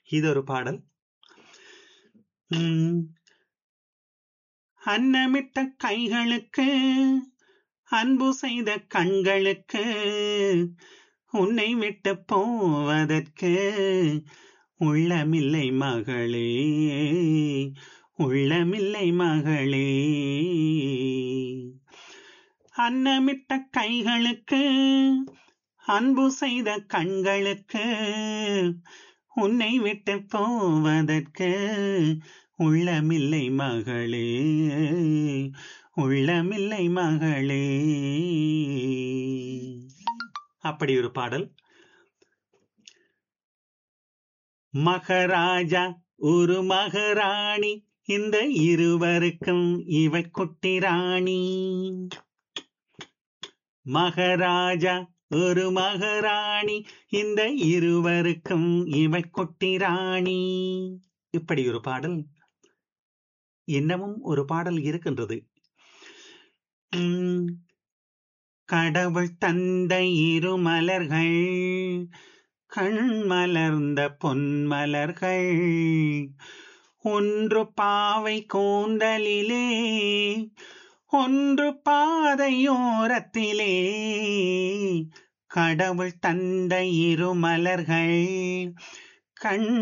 இது ஒரு பாடல் உம், அன்னமிட்ட கைகளுக்கு அன்பு செய்த கண்களுக்கு உன்னை விட்டு போவதற்கு உள்ளமில்லை மகளே உள்ளமில்லை மகளே அன்னமிட்ட கைகளுக்கு அன்பு செய்த கண்களுக்கு உன்னை விட்டு போவதற்கு உள்ளமில்லை மகளே உள்ளமில்லை மகளே அப்படி ஒரு பாடல் மகராஜா ஒரு மகராணி இந்த இருவருக்கும் இவ குட்டி ராணி மகராஜா ஒரு மகராணி இந்த இருவருக்கும் இவ குட்டி ராணி இப்படி ஒரு பாடல் இன்னமும் ஒரு பாடல் இருக்கின்றது உம், கடவுள் தந்த இரு மலர்கள் கண் மலர்ந்த பொன்மலர்கள் ஒன்று பாவை கூந்தலிலே ஒன்று பாதையோரத்திலே கடவுள் தந்த இரு மலர்கள் கண்